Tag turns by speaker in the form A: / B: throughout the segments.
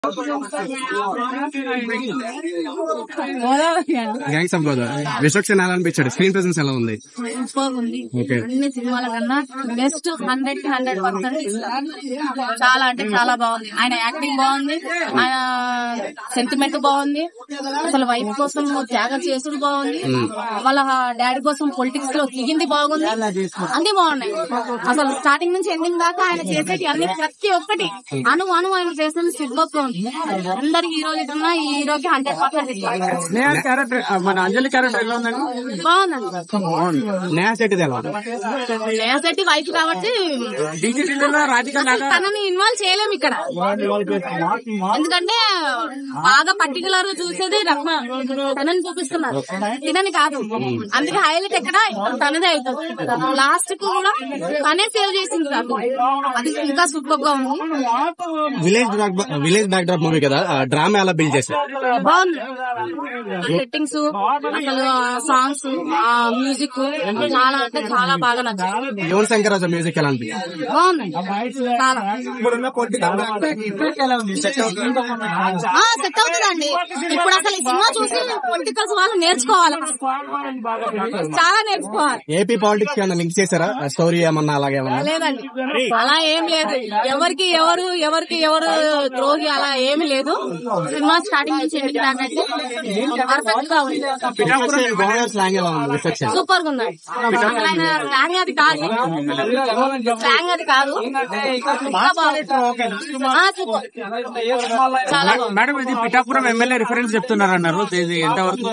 A: Gangs of గోదా విశ్వక్సేన్ ఎలా అనిపించాడు screen presence ఎలా ఉంది
B: బాగుంది
A: ఓకే
B: అన్ని సినిమాల కన్నా బెస్ట్ హండ్రెడ్ కి హండ్రెడ్ పర్సెంట్ చాలా అంటే చాలా బాగుంది ఆయన యాక్టింగ్ బాగుంది ఆయన సెంటిమెంట్ బాగుంది అసలు వైఫ్ కోసం త్యాగం చేసుడు బాగుంది వాళ్ళ డాడీ కోసం పొలిటిక్స్ లో దిగింది బాగుంది అన్ని బాగున్నాయి అసలు స్టార్టింగ్ నుంచి ఎండింగ్ దాకా ఆయన చేసేటి అన్ని ప్రతి ఒక్కటి అను అను ఆయన చేసేది సూపర్ గా ఉంది అందరి హీరోలు కన్నా ఈ హీరోకి హండ్రెడ్ పర్సెంట్
C: స్నేహ క్యారెక్టర్ మన అంజలి క్యారెక్టర్ ఎలా ఉందండి
B: బాగుందండి
A: నేహా శెట్టిది ఎలా ఉంది?
B: లేసటి వైఫ్ కాబట్టి
C: డిజిటల్ రాధిక
B: అసలు తనని ఇన్వాల్వ్ చేయలేము ఇక్కడ ఎందుకంటే బాగా పర్టికులర్ గా చూసేది రత్న తనని చూపిస్తున్నారు తినని కాదు అందుకే హైలైట్ ఎక్కడ తనదే అవుతుంది లాస్ట్ కు కూడా తనే సేవ్ చేసింది కాదు అది ఇంకా సూపర్ గా ఉంది
A: village back village backdrop movie కదా డ్రామా ఎలా బిల్డ్ చేశారు
B: బాగుంది సెట్టింగ్స్ అసలు సాంగ్స్ మ్యూజిక్ చాలా అంటే చాలా బాగా నచ్చింది
A: యువన్ శంకర్ రాజా మ్యూజిక్ ఎలా అనిపించింది
B: బాగుంది చాలా
C: ఇప్పుడున్న పొలిటికల్ ఎలా ఉంది సెట్ అవుతుంది
B: ఆ సెట్ అవుతుందండి ఇప్పుడు అసలు ఈ సినిమా చూసి పొలిటికల్స్ వాళ్ళు నేర్చుకోవాలి చాలా నేర్చుకోవాలి
A: ఏపీ పాలిటిక్స్ ఏమన్నా లింక్ చేశారా స్టోరీ ఏమన్నా అలాగే ఏమన్నా
B: లేదండి అలా ఏం లేదు ఎవరికి ఎవరు ఎవరికి ఎవరు ద్రోహి అలా ఏమి లేదు సినిమా స్టార్టింగ్ నుంచి ఎండింగ్ దాకా అయితే పర్ఫెక్ట్ గా ఉంది
A: గోదావరి స్లాంగ్ ఎలా ఉంది విశ్వక్సేన్
B: సూపర్ గా ఉంది అసలు ఆయన స్లాంగ్ అది కాదు స్లాంగ్ అది కాదు ఇంకా బాగుంది ఆ, సూపర్ చాలా బాగుంది
C: మేడం ఇది పిఠాపురం ఎమ్మెల్యే రిఫరెన్స్ చెప్తున్నారు అన్నారు ఇది ఎంతవరకు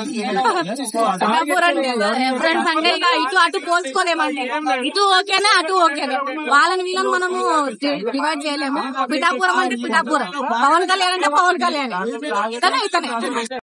B: ఫ్రెండ్స్ అంటే ఇక ఇటు అటు పోల్చుకోలేమండి ఇటు ఓకేనే అటు ఓకేనే వాళ్ళని వీళ్ళని మనము డివైడ్ చేయలేము పిఠాపురం అంటే పిఠాపురం పవన్ కళ్యాణ్ అంటే పవన్ కళ్యాణ్ ఇతనే ఇతనే